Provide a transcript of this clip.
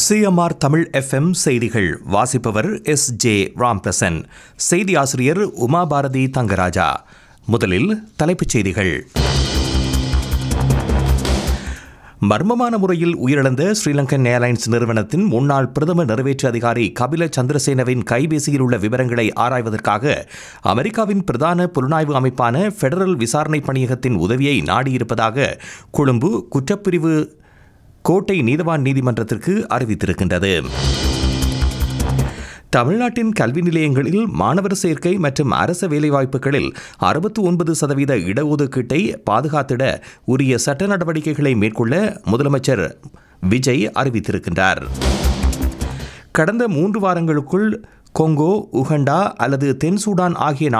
CMR Tamil FM செய்திகள் வாசிப்பவர் S J Ramprasan செய்தி ஆசிரியர் உமா பாரதி தங்கராஜா முதலில் தலைப்புச் செய்திகள் மர்மமான முறையில் உயிரிழந்த ஸ்ரீலங்கன் ஏர்லைன்ஸ் நிறுவனத்தின் முன்னாள் பிரதம நிறைவேற்று அதிகாரி கபில சந்திரசேனவின் கைபேசியில் உள்ள விவரங்களை ஆராய்வதற்காக அமெரிக்காவின் பிரதான புலனாய்வு அமைப்பான பெடரல் விசாரணை பணியகத்தின் உதவியை நாடியிருப்பதாக கொழும்பு குற்றப்பிரிவு கோட்டை நீதவான் நீதிமன்றத்திற்கு அறிவித்திருக்கின்றது தமிழ்நாட்டின் கல்வி நிலையங்களில் மாணவர் சேர்க்கை மற்றும் அரச வேலைவாய்ப்புகளில் அறுபத்தி ஒன்பது சதவீத இடஒதுக்கீட்டை பாதுகாத்திட உரிய சட்ட நடவடிக்கைகளை மேற்கொள்ள முதலமைச்சர் விஜய் அறிவித்திருக்கின்றார் கடந்த மூன்று வாரங்களுக்குள் கொங்கோ உகண்டா அல்லது தென் சூடான் ஆகிய